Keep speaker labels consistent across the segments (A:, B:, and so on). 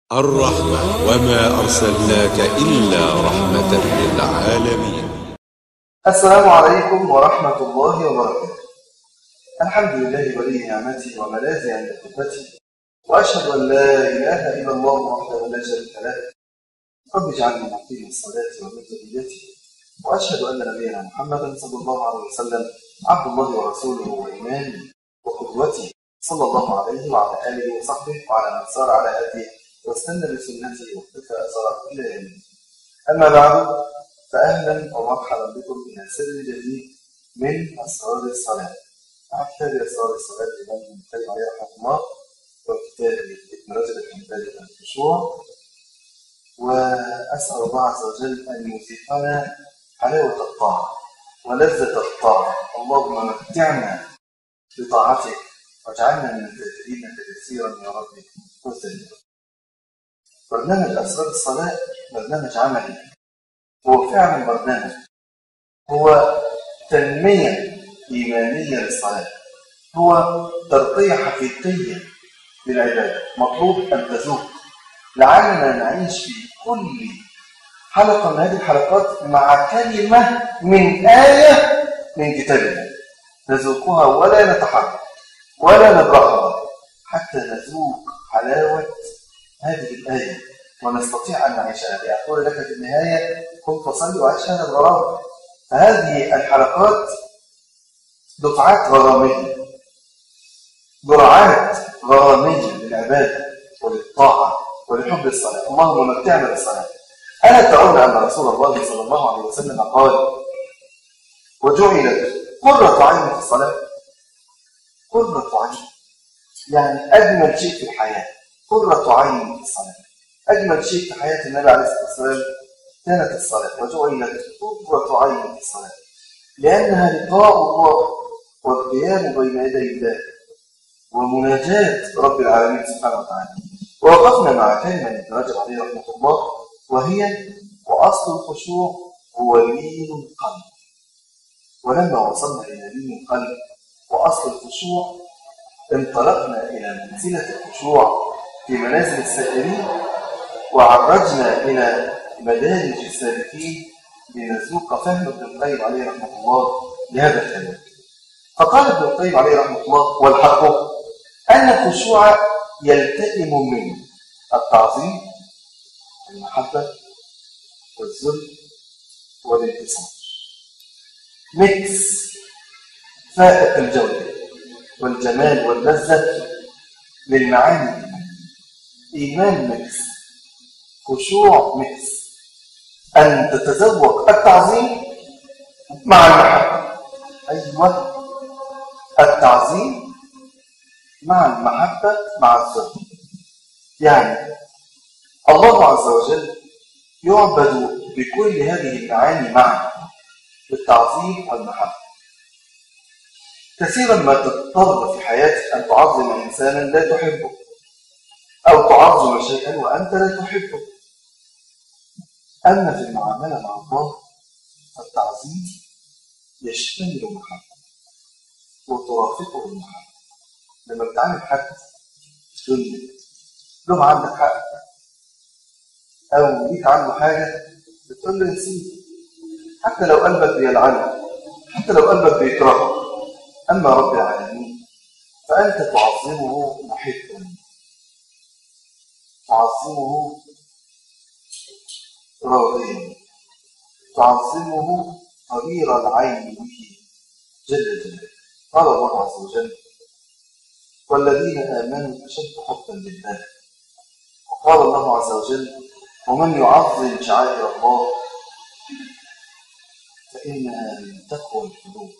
A: الرحمة وما أرسلناك إلا رحمة للعالمين
B: السلام عليكم ورحمة الله وبركاته الحمد لله ولي نعمته وملاذي عند قدرته وأشهد أن لا إله إلا الله وحده لا شريك له رب اجعلني مقيم الصلاة ومن ذريته وأشهد أن نبينا محمدا صلى الله عليه وسلم عبد الله ورسوله وإمامه وقدوته صلى الله عليه وعلى آله وصحبه وعلى من سار على هديه واستنى بسنته واقتفى أثره إلى يوم الدين. أما بعد فأهلا ومرحبا بكم إلى سر جديد من أسرار الصلاة مع كتاب أسرار الصلاة لمن ابن القيم عليه رحمه الله وكتاب ابن رجب الحنبلي الخشوع وأسأل الله عز وجل أن يذيقنا حلاوة الطاعة ولذة الطاعة اللهم متعنا بطاعتك واجعلنا من الذاكرين كثيرا يا رب وسلم برنامج أسرار الصلاة برنامج عملي هو فعلا برنامج هو تنمية إيمانية للصلاة هو ترقية حقيقية للعبادة مطلوب أن تذوق لعلنا نعيش في كل حلقة من هذه الحلقات مع كلمة من آية من كتاب الله نذوقها ولا نتحرك ولا نبرحها حتى نذوق حلاوة هذه الآية ونستطيع أن نعيشها لأقول لك في النهاية قم فصلي وعيش هذا الغرام فهذه الحلقات دفعات غرامية جرعات غرامية للعبادة وللطاعة ولحب الصلاة اللهم متعنا بالصلاة ألا ترون أن رسول الله صلى الله عليه وسلم قال وجعلت قرة عين في الصلاة قرة عين يعني أجمل شيء في الحياة قرة عين في الصلاة أجمل شيء في حياة النبي عليه الصلاة والسلام كانت الصلاة وجعلت قرة عين في الصلاة لأنها لقاء الله والقيام بين يدي الله ومناجاة رب العالمين سبحانه وتعالى ووقفنا مع كلمة ابن رجب عليه رحمه الله وهي وأصل الخشوع هو لين القلب ولما وصلنا إلى لين القلب وأصل الخشوع انطلقنا إلى منزلة الخشوع في منازل السائرين وعرجنا إلى مدارج السالكين لنذوق فهم ابن القيم عليه رحمه الله لهذا الكلام فقال ابن القيم عليه رحمه الله والحق أن الخشوع يلتئم منه التعظيم المحبة والذل والانتصار ميكس فائق الجودة والجمال واللذة للمعاني إيمان ميكس خشوع ميكس أن تتذوق التعظيم مع المحبة أيوة التعظيم مع المحبة مع الذل يعني الله عز وجل يعبد بكل هذه المعاني معا بالتعظيم والمحبة كثيرا ما تضطر في حياتك أن تعظم إنسانا لا تحبه أو تعظم شيئا وأنت لا تحبه أما في المعاملة مع الله فالتعظيم يشتمل المحبة وترافقه المحبة لما بتعامل حد في الدنيا له عندك حق أو ليك عنه حاجة بتقول له نسيت حتى لو قلبك بيلعنه حتى لو قلبك بيكرهه أما رب العالمين فأنت تعظمه محبا تعظمه راضيا تعظمه طرير العين به جل جلاله قال الله عز وجل والذين آمنوا أشد حبا لله وقال الله عز وجل ومن يعظم شعائر الله فإنها من تقوى القلوب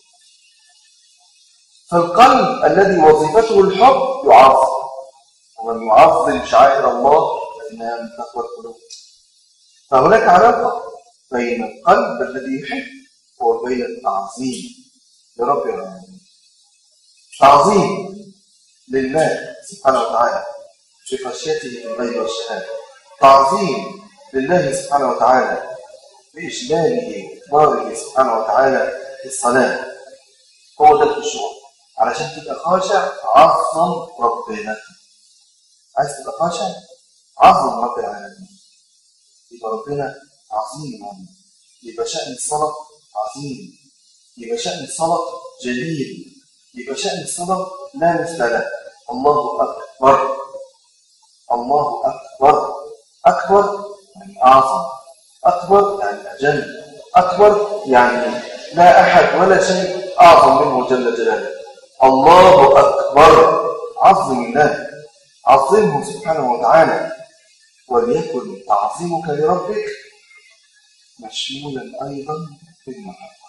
B: فالقلب الذي وظيفته الحب يعظم ومن يعظم شعائر الله فإنها من تقوى القلوب فهناك علاقة بين القلب الذي يحب وبين التعظيم لرب العالمين تعظيم لله سبحانه وتعالى بخشيته في الغيب والشهادة تعظيم لله سبحانه وتعالى بإجلاله وإكباره سبحانه وتعالى في الصلاة هو ده الخشوع علشان تبقى خاشع عظم ربنا عايز تبقى خاشع عظم رب العالمين يبقى ربنا عظيم يبقى شأن الصلاة عظيم يبقى شأن الصلاة جليل يبقى شأن الصلاة لا مثل له الله أكبر الله أكبر أكبر يعني أعظم أكبر يعني أجل أكبر يعني لا أحد ولا شيء أعظم منه جل جلاله الله أكبر عظم الله عظمه سبحانه وتعالى وليكن تعظيمك لربك مشمولا أيضا بالمحبة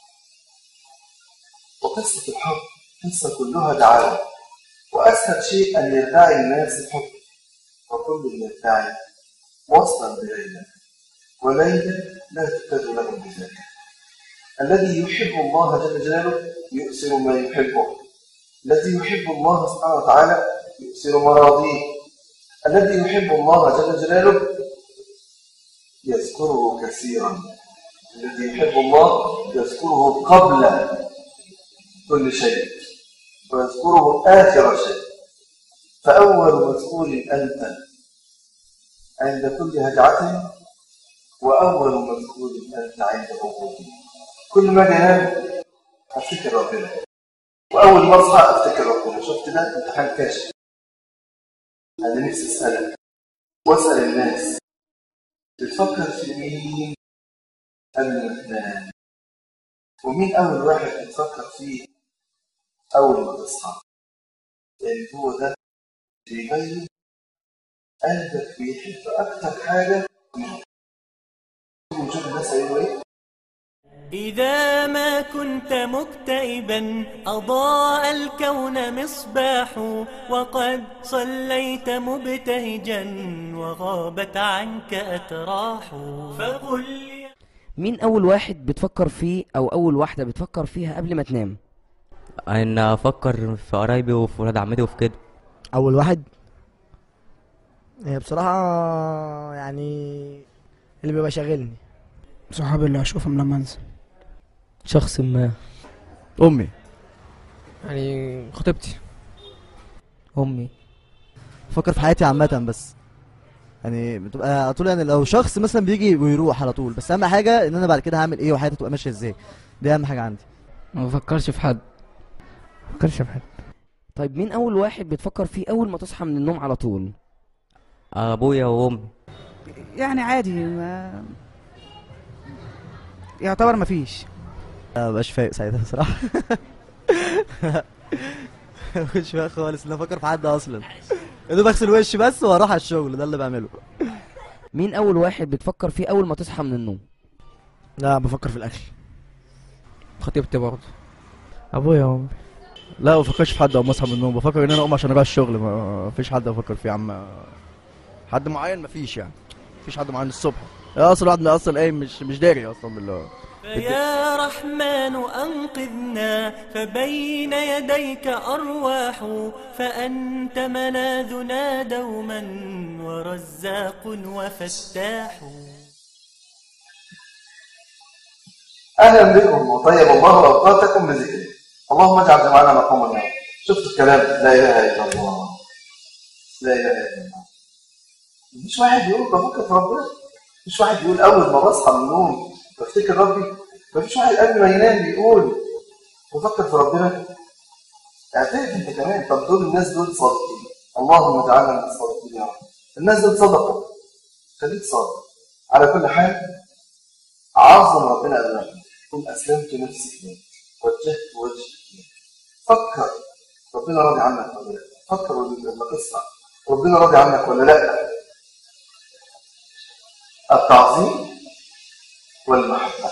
B: وقصة الحب قصة كلها دعاوى وأسهل شيء أن يدعي الناس الحب وكل يدعي وصلا بليلى وليلى لا تكتد له بذلك الذي يحب الله جل جلاله يؤثر ما يحبه الذي يحب الله سبحانه وتعالى يؤثر مراضيه الذي يحب الله جل جلاله يذكره كثيرا الذي يحب الله يذكره قبل كل شيء ويذكره آخر شيء فأول مذكور أنت عند كل هجعة وأول مذكور أنت عند عبودي كل ما جنان أفتكر ربنا وأول ما أصحى أفتكر ربنا شفت ده امتحان كاشف أنا نفسي أسألك وأسأل الناس بتفكر في مين قبل ما تنام ومين أول واحد بتفكر فيه أول ما تصحى لأن هو ده بيبين قلبك بيحب أكتر حاجة ونشوف الناس هيقولوا إيه
C: إذا ما كنت مكتئبا أضاء الكون مصباح وقد صليت مبتهجا وغابت عنك أتراح فقل لي
D: مين اول واحد بتفكر فيه او اول واحده بتفكر فيها قبل ما تنام
E: ان افكر في قرايبي وفي ولاد عمتي وفي كده
F: اول واحد هي بصراحة يعني اللي بيبقى شاغلني
G: صحابي اللي هشوفهم لما انزل
E: شخص ما
H: امي
G: يعني خطيبتي
E: امي
H: بفكر في حياتي عامة بس يعني بتبقى على طول يعني لو شخص مثلا بيجي ويروح على طول بس اهم حاجة ان انا بعد كده هعمل ايه وحياتي تبقى ماشية ازاي دي اهم حاجة عندي
G: ما بفكرش في حد ما بفكرش في حد
D: طيب مين اول واحد بتفكر فيه اول ما تصحى من النوم على طول
E: ابويا وامي
I: يعني عادي ما يعتبر ما فيش
H: أنا مبقاش فايق ساعتها بصراحة مش فايق خالص ان انا افكر في حد اصلا يا دوب اغسل وشي بس واروح على الشغل ده اللي بعمله
D: مين اول واحد بتفكر فيه اول ما تصحى من النوم
F: لا بفكر في الاكل
G: خطيبتي برضه ابويا وامي
H: لا ما بفكرش في حد اول ما اصحى من النوم بفكر ان انا اقوم عشان اروح الشغل ما فيش حد افكر فيه يا عم حد معين ما فيش يعني مفيش حد معين الصبح يا اصلا الواحد اصلا قايم مش مش داري اصلا بالله
C: فيا رحمن أنقذنا فبين يديك أرواح فأنت ملاذنا دوما ورزاق وفتاح
B: اهلا بكم وطيب الله اوقاتكم بذكره اللهم اجعل جمعنا مقام النار شفت الكلام لا اله الا الله لا اله الا الله مفيش واحد يقول بفكر في ربنا مفيش واحد يقول اول ما بصحى من النوم بفتكر ربي مفيش واحد قبل ما ينام بيقول بفكر في ربنا اعترف انت كمان طب دول الناس دول صادقين اللهم اجعلنا من الصادقين يا رب الناس دول صدقوا خليك صادق على كل حال عظم ربنا أمامك قل أسلمت نفسي إليك وجهت وجهي إليك فكر ربنا راضي عنك ولا لا فكر لما تصحى ربنا راضي عنك ولا لا التعظيم والمحبة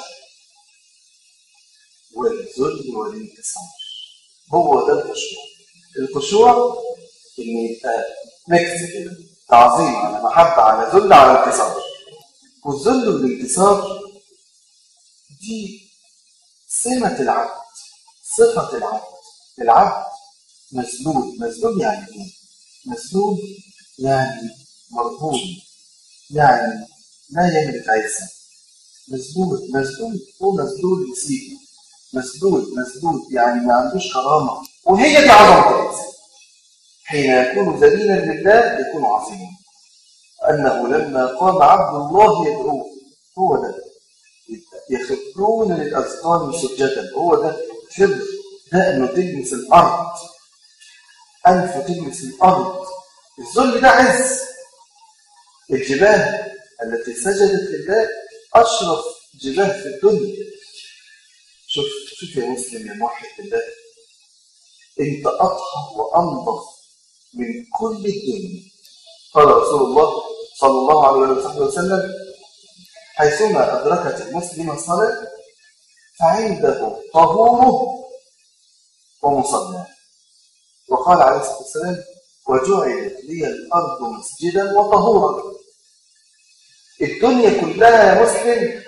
B: والذل والانكسار هو ده الخشوع الخشوع إن يبقى ميكس كده تعظيم على محبة على ذل على انكسار والذل والانكسار دي سمة العبد صفة العبد العبد مسلول مسلول يعني ايه؟ مسلول يعني مرهون يعني لا يملك عزة مسلول مسلول هو مسلول يسيب مسلول مسلول يعني ما عندوش كرامة وهي دي عظمة الإنسان حين يكون ذليلا لله يكون عظيما أنه لما قام عبد الله يدعوه هو ده يخرون للأذقان سجدا هو ده خبر ده أنه تلمس الأرض أنفه تلمس الأرض الذل ده عز الجباه التي سجدت لله أشرف جباه في الدنيا شوف شوف يا مسلم يا موحد الله انت اطهر وانظف من كل الدنيا قال رسول الله صلى الله عليه وصحبه وسلم حيثما ادركت المسلم الصلاه فعنده طهوره ومصلاه وقال عليه الصلاه والسلام وجعلت لي الارض مسجدا وطهورا الدنيا كلها يا مسلم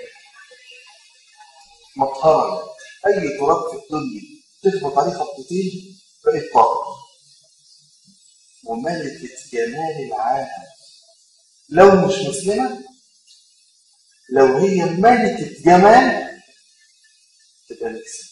B: مطهرا اي تراب في الدنيا تخبط عليه خبطتين بقت طاهر وملكة جمال العالم لو مش مسلمة لو هي ملكة جمال تبقى نكسب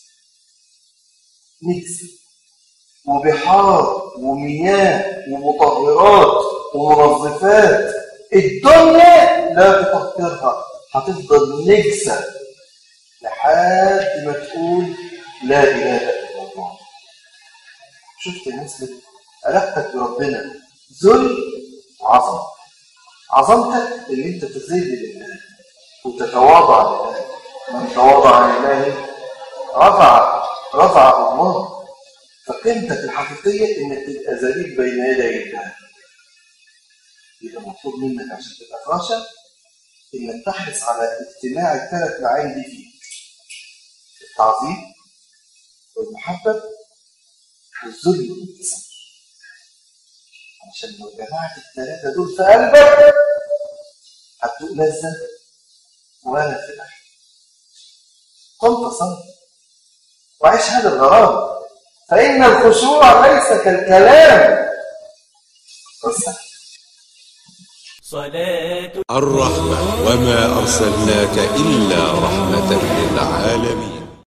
B: نكسب وبحار ومياه ومطهرات ومنظفات الدنيا لا تطهرها هتفضل نكسة لحد ما تقول لا إله إلا الله شفت يا مسلم علاقتك بربنا ذل وعظمة عظمتك ان انت تذل لله وتتواضع لله من تواضع لله رفع رفع الله فقيمتك الحقيقية انك تبقى ذليل بين يدي الله يبقى مطلوب منك عشان تبقى فراشة انك تحرص على اجتماع الثلاث معاني دي فيك التعظيم والمحبة والذل والانكسار عشان لو جمعت الثلاثة دول في قلبك هتدوق لذة ولا في الآخر قم تصلي وعيش هذا الغرام فإن الخشوع ليس كالكلام بس
C: صلاة
A: الرحمة وما أرسلناك إلا رحمة للعالمين